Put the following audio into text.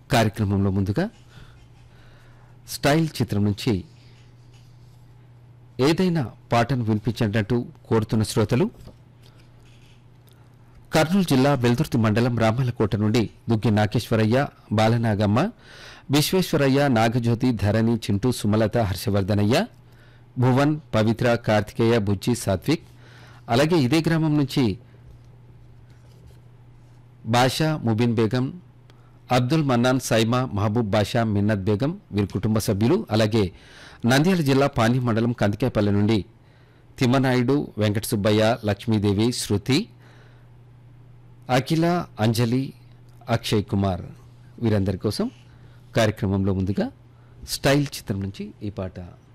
కార్యక్రమంలో ముందుగా స్టైల్ చిత్రం నుంచి ఏదైనా పాటను వినిపించేటట్టు కోరుతున్న శ్రోతలు కర్నూలు జిల్లా వెల్దుర్తి మండలం రామలకోట నుండి దుగ్గి నాగేశ్వరయ్య బాలనాగమ్మ విశ్వేశ్వరయ్య నాగజ్యోతి ధరణి చింటూ సుమలత హర్షవర్ధనయ్య భువన్ పవిత్ర కార్తికేయ బుజ్జి సాత్విక్ అలాగే ఇదే గ్రామం నుంచి బాషా ముబిన్ బేగం అబ్దుల్ మన్నాన్ సైమా మహబూబ్ బాషా మిన్నత్ బేగం వీరి కుటుంబ సభ్యులు అలాగే నంద్యాల జిల్లా పాని మండలం కందికాయపల్లి నుండి తిమ్మనాయుడు వెంకట సుబ్బయ్య లక్ష్మీదేవి శృతి అఖిల అంజలి అక్షయ్ కుమార్ వీరందరి కోసం కార్యక్రమంలో ముందుగా స్టైల్ చిత్రం నుంచి ఈ పాట